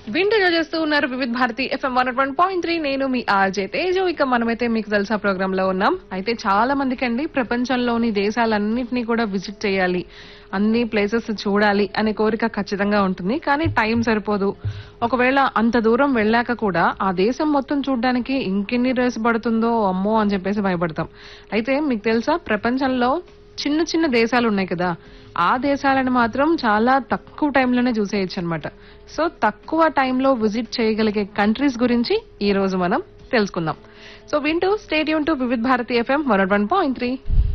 వింటగా చేస్తూ ఉన్నారు Vividh Bharati FM one one point three నేను మీ ఆర్జే తేజు ఇక మనమైతే మీకు తెలుసా ప్రోగ్రామ్ లో ఉన్నాం అయితే చాలా మందికి అండి ప్రపంచంలోని దేశాలన్నింటినీ కూడా విజిట్ చేయాలి అన్ని ప్లేసెస్ చూడాలి అనే కోరిక ఖచ్చితంగా ఉంటుంది కానీ టైం సరిపోదు ఒకవేళ అంత దూరం వెళ్ళాక కూడా ఆ దేశం మొత్తం చూడడానికి ఇంకెన్ని డేస్ పడుతుందో అమ్మో అని చెప్పేసి భయపడతాం అయితే మీకు తెలుసా ప్రపంచంలో చిన్న చిన్న దేశాలు ఉన్నాయి కదా ఆ దేశాలను మాత్రం చాలా తక్కువ టైంలోనే చూసేయచ్చు అనమాట సో తక్కువ టైంలో విజిట్ చేయగలిగే కంట్రీస్ గురించి ఈ రోజు మనం తెలుసుకుందాం సో వింటూ stay tuned to Vividh Bharati FM one one point three